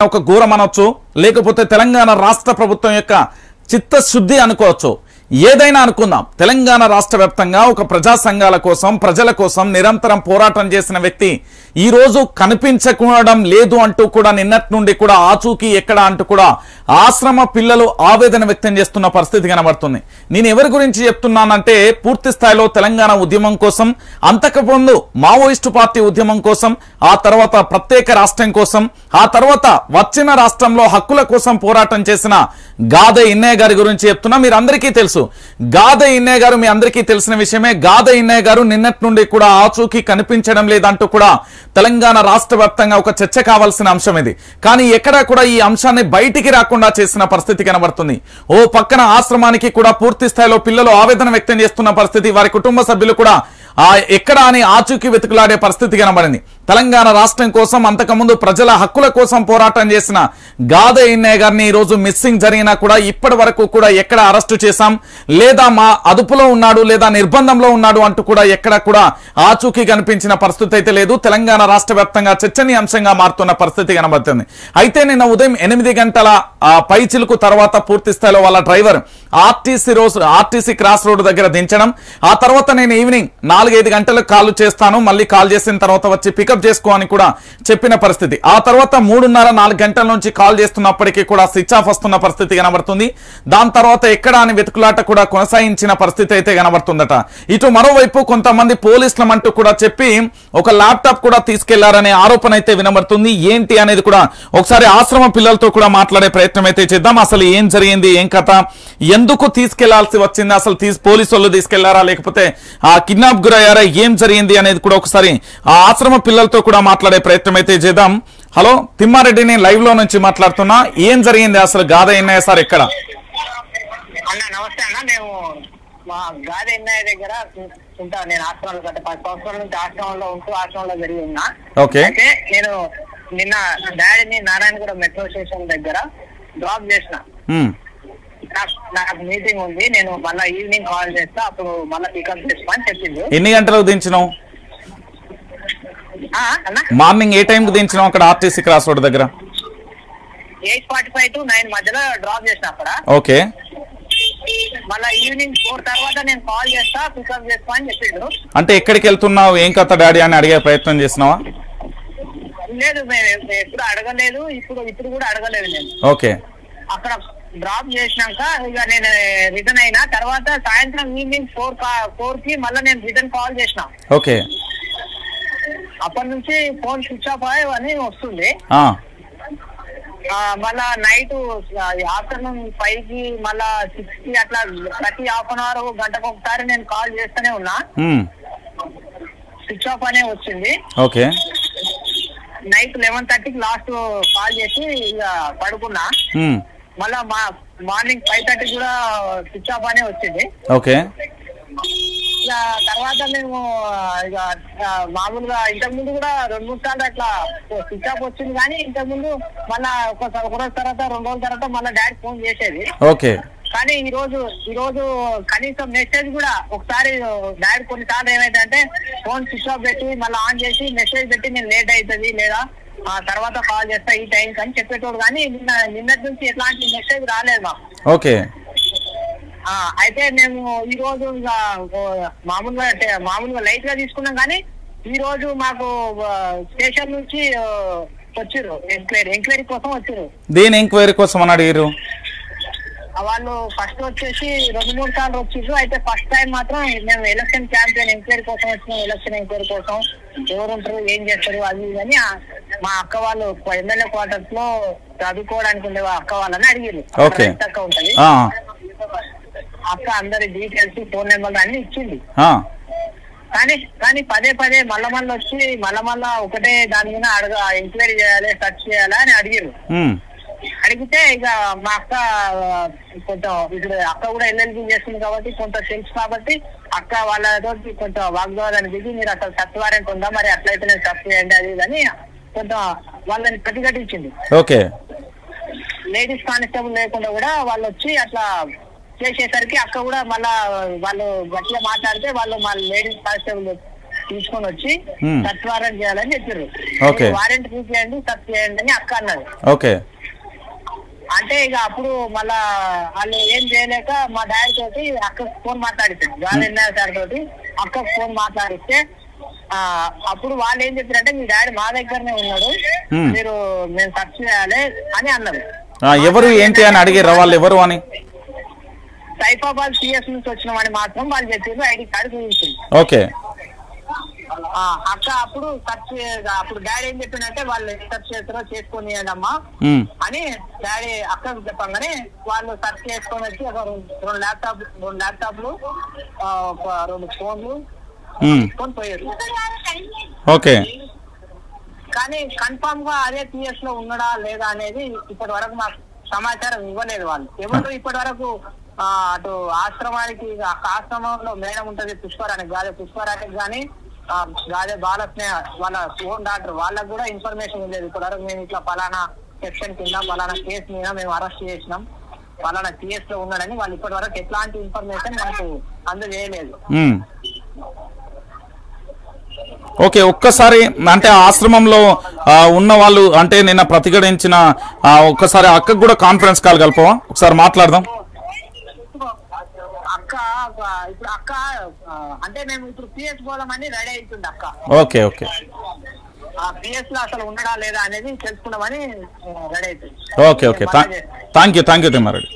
ఒక ఘోరం అనొచ్చు లేకపోతే తెలంగాణ రాష్ట్ర ప్రభుత్వం యొక్క చిత్తశుద్ధి అనుకోవచ్చు ఏదైనా అనుకుందాం తెలంగాణ రాష్ట్ర వ్యాప్తంగా ఒక ప్రజా సంఘాల కోసం ప్రజల కోసం నిరంతరం పోరాటం చేసిన వ్యక్తి ఈ రోజు కనిపించకూడడం లేదు అంటూ కూడా నిన్నటి నుండి కూడా ఆచూకీ ఎక్కడ అంటూ కూడా ఆశ్రమ పిల్లలు ఆవేదన వ్యక్తం చేస్తున్న పరిస్థితి కనబడుతుంది నేను ఎవరి గురించి చెప్తున్నానంటే పూర్తి స్థాయిలో తెలంగాణ ఉద్యమం కోసం అంతకుముందు మావోయిస్టు పార్టీ ఉద్యమం కోసం ఆ తర్వాత ప్రత్యేక రాష్ట్రం కోసం ఆ తర్వాత వచ్చిన రాష్ట్రంలో హక్కుల కోసం పోరాటం చేసిన గాదె ఇన్నయ్య గారి గురించి చెప్తున్నా మీరు అందరికీ తెలుసు గాదె ఇన్నయ్య గారు మీ అందరికీ తెలిసిన విషయమే గాదె ఇన్నయ్య గారు నిన్నటి నుండి కూడా ఆచూకీ కనిపించడం లేదంటూ కూడా తెలంగాణ రాష్ట్ర వ్యాప్తంగా ఒక చర్చ కావాల్సిన అంశం ఇది కానీ ఎక్కడా కూడా ఈ అంశాన్ని బయటికి రాకుండా చేసిన పరిస్థితి కనబడుతుంది ఓ పక్కన ఆశ్రమానికి కూడా పూర్తి స్థాయిలో పిల్లలు ఆవేదన వ్యక్తం చేస్తున్న పరిస్థితి వారి కుటుంబ సభ్యులు కూడా ఆ ఎక్కడ అని ఆచూకీ వెతుకులాడే పరిస్థితి కనబడింది తెలంగాణ రాష్ట్రం కోసం అంతకుముందు ప్రజల హక్కుల కోసం పోరాటం చేసిన గాద ఇన్నయ్య గారిని ఈ రోజు మిస్సింగ్ జరిగినా కూడా ఇప్పటి వరకు కూడా ఎక్కడ అరెస్టు చేశాం లేదా మా అదుపులో ఉన్నాడు లేదా నిర్బంధంలో ఉన్నాడు అంటూ కూడా ఎక్కడ కూడా ఆచూకీ కనిపించిన పరిస్థితి అయితే లేదు తెలంగాణ రాష్ట్ర వ్యాప్తంగా చర్చనీయాంశంగా మారుతున్న పరిస్థితి కనబడుతుంది అయితే నిన్న ఉదయం ఎనిమిది గంటల ఆ, పైచిలుకు తర్వాత పూర్తి స్థాయిలో వాళ్ళ డ్రైవర్ ఆర్టీసీ రోజు ఆర్టీసీ క్రాస్ రోడ్ దగ్గర దించడం ఆ తర్వాత నేను ఈవినింగ్ నాలుగైదు గంటలకు కాల్ చేస్తాను మళ్ళీ కాల్ చేసిన తర్వాత వచ్చి పికప్ చేసుకో అని కూడా చెప్పిన పరిస్థితి ఆ తర్వాత మూడున్నర నాలుగు గంటల నుంచి కాల్ చేస్తున్నప్పటికీ కూడా స్విచ్ ఆఫ్ వస్తున్న పరిస్థితి కనబడుతుంది దాని తర్వాత ఎక్కడ అని వెతుకులాట కూడా కొనసాగించిన పరిస్థితి అయితే కనబడుతుందట ఇటు మరోవైపు కొంతమంది పోలీసులం అంటూ కూడా చెప్పి ఒక ల్యాప్టాప్ కూడా తీసుకెళ్లారనే ఆరోపణ అయితే వినబడుతుంది ఏంటి అనేది కూడా ఒకసారి ఆశ్రమ పిల్లలతో కూడా మాట్లాడే ప్రయత్నం అయితే చేద్దాం అసలు ఏం జరిగింది ఏం కథ ఎందుకు తీసుకెళ్లాల్సి వచ్చింది అసలు తీసి పోలీసు వాళ్ళు తీసుకెళ్లారా లేకపోతే ఆ కిడ్నాప్ గురయ్యారా ఏం జరిగింది అనేది కూడా ఒకసారి ఆ ఆశ్రమ పిల్లలతో కూడా మాట్లాడే ప్రయత్నం అయితే చేద్దాం హలో తిమ్మారెడ్డి నేను లైవ్ లో నుంచి మాట్లాడుతున్నా ఏం జరిగింది అసలు గాథ ఎన్నయ్య సార్ ఎక్కడ అన్న నమస్తే అన్న మేము మా గాది ఎన్నయ్య దగ్గర ఉంటా నేను ఆశ్రమంలో గత పది సంవత్సరాల నుంచి ఆశ్రమంలో ఉంటూ ఆశ్రమంలో జరిగి ఉన్నా ఓకే అయితే నేను నిన్న డాడీని నారాయణగూడ మెట్రో స్టేషన్ దగ్గర డ్రాప్ చేసిన ఉమ్, నాకు నాకు మీటింగ్ ఉంది నేను మళ్ళీ ఈవినింగ్ కాల్ చేస్తా అప్పుడు మళ్ళీ పికప్ చేసుకోమని చెప్పింది ఎన్ని గంటలకు దించినావు ఆ, అన్న మార్నింగ్ ఏ టైంకి దించినావు అక్కడ ఆర్టీసీ క్రాస్ రోడ్ దగ్గర eight forty five to nine మధ్యలో డ్రాప్ చేసిన అక్కడ ఓకే మళ్ళీ ఈవినింగ్ ఫోర్ తర్వాత నేను కాల్ చేస్తా పికప్ చేసుకోమని చెప్పిండు అంటే ఎక్కడికి వెళ్తున్నావు ఏం కథ డాడీ అని అడిగే ప్రయత్నం చేసినావా లేదు మేము ఎప్పుడు అడగలేదు ఇప్పుడు ఇప్పుడు కూడా అడగలేదు నేను ఓకే అక్కడ డ్రాప్ చేసినాక ఇక నేను రిటర్న్ అయినా తర్వాత సాయంత్రం ఈవినింగ్ ఫోర్ ఫోర్ కి మళ్ళీ నేను రిటర్న్ కాల్ చేసిన ఓకే అప్పటి నుంచి ఫోన్ స్విచ్ ఆఫ్ అయ్యి అని వస్తుంది ఆ, ఆ, మళ్ళా నైట్ ఆఫ్టర్నూన్ ఫైవ్ కి మళ్ళా సిక్స్ కి అట్లా ప్రతి హాఫ్ అన్ అవర్ గంటకు ఒకసారి నేను కాల్ చేస్తూనే ఉన్నా ఉమ్, స్విచ్ ఆఫ్ అనే వచ్చింది ఓకే నైట్ లెవెన్ థర్టీకి లాస్ట్ కాల్ చేసి ఇక పడుకున్నా ఉమ్, మళ్ళా మా మార్నింగ్ ఫైవ్ థర్టీ కూడా స్విచ్ ఆఫ్ అనే వచ్చింది ఓకే ఇక తర్వాత మేము ఇక ఆ, మామూలుగా ఇంతకు ముందు కూడా రెండు మూడు సార్లు అట్లా స్విచ్ ఆఫ్ వచ్చింది కానీ ఇంతకు ముందు మళ్ళా ఒకసారి ఒక రోజు తర్వాత రెండు రోజుల తర్వాత మళ్ళీ డాడీ ఫోన్ చేసేది ఓకే కానీ ఈ రోజు ఈ రోజు కనీసం మెసేజ్ కూడా ఒకసారి డాడీ కొన్నిసార్లు ఏమైందంటే ఫోన్ స్విచ్ ఆఫ్ పెట్టి మళ్ళీ ఆన్ చేసి మెసేజ్ పెట్టి నేను లేట్ అవుతుంది లేదా ఆ తర్వాత కాల్ చేస్తా ఈ టైం అని చెప్పేటోడు కానీ నిన్న నిన్నటి నుంచి ఎట్లాంటి మెసేజ్ రాలేదు మాకు ఓకే ఆ, అయితే మేము ఈ రోజు ఇక ఓ, మామూలుగా టే- మామూలుగా లైట్ గా తీసుకున్నాం కానీ ఈ రోజు మాకు ఆ, స్టేషన్ నుంచి ఆ, వచ్చిర్రు ఎంక్వైరీ ఎంక్వైరీ కోసం వచ్చిర్రు దేని ఎంక్వైరీ కోసం అని అడిగారు ఆ, వాళ్ళు ఫస్ట్ వచ్చేసి రెండు మూడు సార్లు వచ్చిర్రు అయితే ఫస్ట్ టైం మాత్రం మేము ఎలక్షన్ క్యాంపెయిన్ ఎంక్వైరీ కోసం వచ్చినాం ఎలక్షన్ ఎంక్వైరీ కోసం ఎవరు ఉంటారు ఏం చేస్తారు అది ఇది అని ఆ, మా అక్క వాళ్ళు ఎమ్మెల్యే క్వార్టర్స్ లో చదువుకోవడానికి ఉండే అక్క వాళ్ళని అడిగారు Okay. అక్క ఉంటది ఆ, అక్క అందరి డీటెయిల్స్ ఫోన్ నెంబర్ అన్ని ఇచ్చింది ఆ, కానీ కానీ పదే పదే మళ్ళా మళ్ళీ వచ్చి మళ్ళా మళ్ళా ఒకటే దాని మీద అడగ ఎంక్వైరీ చేయాలి సెర్చ్ చేయాలి అని అడిగారు ఉమ్, అడిగితే ఇక మా అక్క ఆ, కొంచెం ఇప్పుడు అక్క కూడా ఎల్ఎల్బి చేస్తుంది కాబట్టి కొంత తెలుసు కాబట్టి అక్క వాళ్ళతో కొంచెం వాగ్వాదాన్ని దిగి మీరు అసలు సత్వారెంట్ ఉందా మరి అట్లయితే నేను సర్చ్ చేయండి అది ఇది అని కొంచెం వాళ్ళని ప్రతిఘటించింది ఓకే లేడీస్ కానిస్టేబుల్ లేకుండా కూడా వాళ్ళు వచ్చి అట్లా చేసేసరికి అక్క కూడా మళ్ళా వాళ్ళు గట్టిగా మాట్లాడితే వాళ్ళు మా లేడీస్ కానిస్టేబుల్ తీసుకొని వచ్చి Hmm. సర్చ్ వారెంట్ చేయాలని చెప్పారు Okay. వారెంట్ తీసేయండి సర్చ్ చేయండి అని అక్క అన్నది ఓకే అంటే ఇక అప్పుడు మళ్ళా వాళ్ళు ఏం చేయలేక మా డాడీ తోటి అక్క ఫోన్ మాట్లాడిస్తాడు గాలి సార్ తోటి అక్క ఫోన్ మాట్లాడిస్తే ఆ అప్పుడు వాళ్ళు ఏం చెప్పారంటే మీ డాడీ మా దగ్గరనే ఉన్నాడు Hmm. మీరు మేము సర్చ్ చేయాలి అని అన్నారు ఆ, ఎవరు ఏంటి అని అడిగిర్రా వాళ్ళు ఎవరు అని సైఫాబాద్ సిఎస్ నుంచి వచ్చినామని మాత్రం వాళ్ళు చెప్పారు ఐడి కార్డు చూపించింది ఓకే ఆ, అక్క అప్పుడు సర్చ్ అప్పుడు డాడీ ఏం చెప్పిందంటే వాళ్ళు ఏం సర్చ్ చేస్తారో చేసుకొని అమ్మా ఉమ్, అని డాడీ అక్కకు చెప్పంగానే వాళ్ళు సెర్చ్ చేసుకొని వచ్చి ఒక రెండు రెండు ల్యాప్టాప్ రెండు ల్యాప్టాప్లు ఆ, ఒక రెండు ఫోన్లు ఉమ్, తీసుకొని పోయారు ఓకే కానీ కన్ఫామ్ గా అదే పిఎస్ లో ఉన్నాడా లేదా అనేది ఇప్పటి వరకు మాకు సమాచారం ఇవ్వలేదు వాళ్ళు ఎవరు ఇప్పటి వరకు ఆ, అటు ఆశ్రమానికి ఆ ఆశ్రమంలో మేడం ఉంటది పుష్పరానికి గాదే పుష్పరానికి కానీ గాదే బాలస్నేహ వాళ్ళ ఓన్ డాక్టర్ వాళ్ళకు కూడా ఇన్ఫర్మేషన్ లేదు ఇప్పటి వరకు మేము ఇట్లా పలానా సెక్షన్ కింద పలానా కేసు మీద మేము అరెస్ట్ చేసినాం పలానా కేసు లో ఉన్నాడని వాళ్ళు ఇప్పటి వరకు ఎట్లాంటి ఇన్ఫర్మేషన్ మనకు అందజేయలేదు ఉమ్. ఓకే ఒక్కసారి అంటే ఆశ్రమంలో ఆ, ఉన్న వాళ్ళు అంటే నిన్న ప్రతిఘటించిన ఆ, ఒక్కసారి అక్కకు కూడా కాన్ఫరెన్స్ కాల్ కలపవా ఒకసారి మాట్లాడదాం అక్క ఆ, ఇప్పుడు అక్క ఆ, అంటే మేము ఇప్పుడు పిఎస్ పోదామని రెడీ అవుతుంది అక్క ఓకే ఓకే ఆ పిఎస్ లో అసలు ఉండడా లేదా అనేది తెలుసుకుందామని రెడీ అవుతుంది okay okay thank you thank you Thimmareddy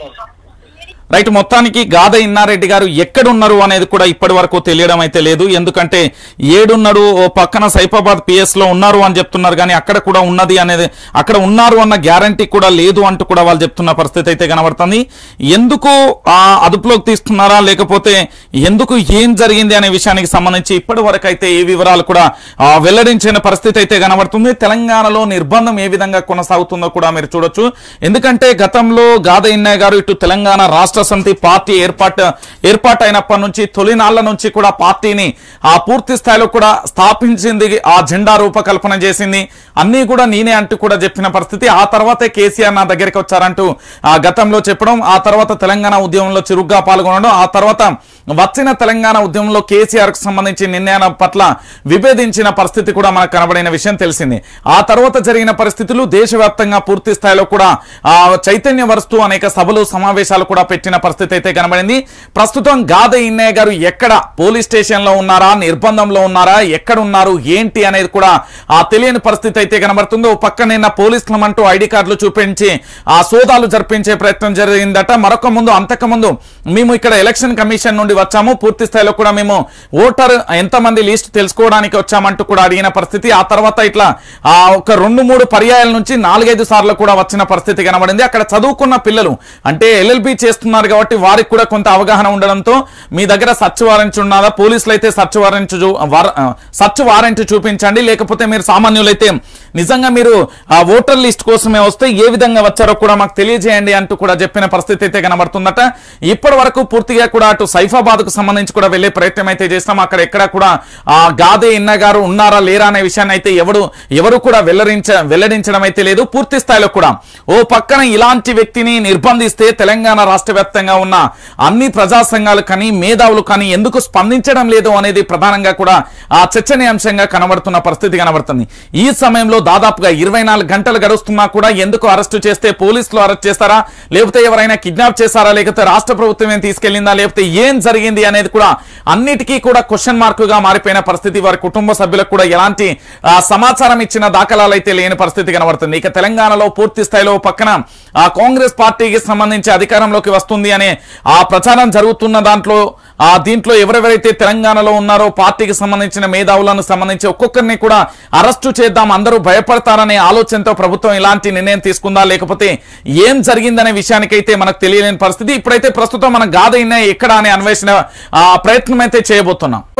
right మొత్తానికి గాద ఇన్నారెడ్డి గారు ఎక్కడున్నారు అనేది కూడా ఇప్పటి వరకు తెలియడం అయితే లేదు ఎందుకంటే ఏడున్నాడు ఓ పక్కన సైఫాబాద్ పిఎస్ లో ఉన్నారు అని చెప్తున్నారు కానీ అక్కడ కూడా ఉన్నది అనేది అక్కడ ఉన్నారు అన్న గ్యారంటీ కూడా లేదు అంటూ కూడా వాళ్ళు చెప్తున్న పరిస్థితి అయితే కనబడుతుంది ఎందుకు ఆ అదుపులోకి తీసుకున్నారా లేకపోతే ఎందుకు ఏం జరిగింది అనే విషయానికి సంబంధించి ఇప్పటి వరకు అయితే ఏ వివరాలు కూడా ఆ, వెల్లడించిన పరిస్థితి అయితే కనబడుతుంది తెలంగాణలో నిర్బంధం ఏ విధంగా కొనసాగుతుందో కూడా మీరు చూడొచ్చు ఎందుకంటే గతంలో గాద ఇన్నయ్య గారు ఇటు తెలంగాణ రాష్ట్ర సమితి పార్టీ ఏర్పాటు ఏర్పాటు అయినప్పటి నుంచి తొలినాళ్ల నుంచి కూడా పార్టీని ఆ పూర్తి స్థాయిలో కూడా స్థాపించింది ఆ జెండా రూపకల్పన చేసింది అన్నీ కూడా నేనే అంటూ కూడా చెప్పిన పరిస్థితి ఆ తర్వాతే కేసీఆర్ నా దగ్గరికి వచ్చారంటూ ఆ గతంలో చెప్పడం ఆ తర్వాత తెలంగాణ ఉద్యమంలో చురుగ్గా పాల్గొనడం ఆ తర్వాత వచ్చిన తెలంగాణ ఉద్యమంలో కేసీఆర్ కు సంబంధించి నిర్ణయాల పట్ల విభేదించిన పరిస్థితి కూడా మనకు కనబడిన విషయం తెలిసింది ఆ తర్వాత జరిగిన పరిస్థితులు దేశవ్యాప్తంగా పూర్తి స్థాయిలో కూడా ఆ చైతన్యపరుస్తూ అనేక సభలు సమావేశాలు కూడా పెట్టిన పరిస్థితి అయితే కనబడింది ప్రస్తుతం గాద ఇన్నయ్య గారు ఎక్కడ పోలీస్ స్టేషన్ లో ఉన్నారా నిర్బంధంలో ఉన్నారా ఎక్కడ ఉన్నారు ఏంటి అనేది కూడా ఆ తెలియని పరిస్థితి అయితే కనబడుతుంది ఓ పక్క నిన్న పోలీసులమంటూ ఐడి కార్డులు చూపించి ఆ సోదాలు జరిపించే ప్రయత్నం జరిగిందట మరొక ముందు అంతకు ముందు మేము ఇక్కడ ఎలక్షన్ కమిషన్ నుండి వచ్చాము పూర్తి స్థాయిలో కూడా మేము ఓటర్ ఎంతమంది లిస్ట్ తెలుసుకోవడానికి వచ్చామంటూ కూడా అడిగిన పరిస్థితి ఆ తర్వాత ఇట్లా ఆ ఒక రెండు మూడు పర్యాయాల నుంచి నాలుగైదు సార్లు కూడా వచ్చిన పరిస్థితి కనబడింది అక్కడ చదువుకున్న పిల్లలు అంటే ఎల్ఎల్బి చేస్తున్నారు కాబట్టి వారికి కూడా కొంత అవగాహన ఉండడంతో మీ దగ్గర సర్చ్ వారెంట్ ఉన్నదా పోలీసులు అయితే సర్చ్ వారెంట్ చూ- వార- ఆ, సర్చ్ వారెంట్ చూపించండి లేకపోతే మీరు సామాన్యులైతే నిజంగా మీరు ఆ ఓటర్ లిస్ట్ కోసమే వస్తే ఏ విధంగా వచ్చారో కూడా మాకు తెలియజేయండి అంటూ కూడా చెప్పిన పరిస్థితి అయితే కనబడుతుందట ఇప్పటి వరకు పూర్తిగా కూడా అటు సైఫాబాద్ కు సంబంధించి కూడా వెళ్లే ప్రయత్నం అయితే చేస్తాం అక్కడ ఎక్కడ కూడా ఆ గాదే ఇన్న గారు ఉన్నారా లేరా అనే విషయాన్ని అయితే ఎవడు ఎవరు కూడా వెల్లడించ వెల్లడించడం అయితే లేదు పూర్తి స్థాయిలో కూడా ఓ పక్కన ఇలాంటి వ్యక్తిని నిర్బంధిస్తే తెలంగాణ రాష్ట్ర వ్యాప్తంగా ఉన్న అన్ని ప్రజా సంఘాలు కానీ మేధావులు కానీ ఎందుకు స్పందించడం లేదు అనేది ప్రధానంగా కూడా ఆ చర్చనీయాంశంగా కనబడుతున్న పరిస్థితి కనబడుతుంది ఈ సమయంలో దాదాపుగా ఇరవై నాలుగు గంటలు గడుస్తున్నా కూడా ఎందుకు అరెస్టు చేస్తే పోలీసులు అరెస్ట్ చేస్తారా లేకపోతే ఎవరైనా కిడ్నాప్ చేస్తారా లేకపోతే రాష్ట్ర ప్రభుత్వం ఏం తీసుకెళ్లిందా లేకపోతే ఏం జరిగింది అనేది కూడా అన్నిటికీ కూడా క్వశ్చన్ మార్క్ గా మారిపోయిన పరిస్థితి వారి కుటుంబ సభ్యులకు కూడా ఎలాంటి ఆ, సమాచారం ఇచ్చిన దాఖలాలు అయితే లేని పరిస్థితి కనబడుతుంది ఇక తెలంగాణలో పూర్తి స్థాయిలో ఓ పక్కన ఆ కాంగ్రెస్ పార్టీకి సంబంధించి అధికారంలోకి వస్తుంది అనే ఆ ప్రచారం జరుగుతున్న దాంట్లో ఆ దీంట్లో ఎవరెవరైతే తెలంగాణలో ఉన్నారో పార్టీకి సంబంధించిన మేధావులను సంబంధించి ఒక్కొక్కరిని కూడా అరెస్టు చేద్దాం అందరూ భయపడతారనే ఆలోచనతో ప్రభుత్వం ఇలాంటి నిర్ణయం తీసుకుందా లేకపోతే ఏం జరిగిందనే విషయానికైతే మనకు తెలియలేని పరిస్థితి ఇప్పుడైతే ప్రస్తుతం మన గాథ ఇన్న ఎక్కడ అనే అన్వేషణ ఆ ప్రయత్నం అయితే చేయబోతున్నాం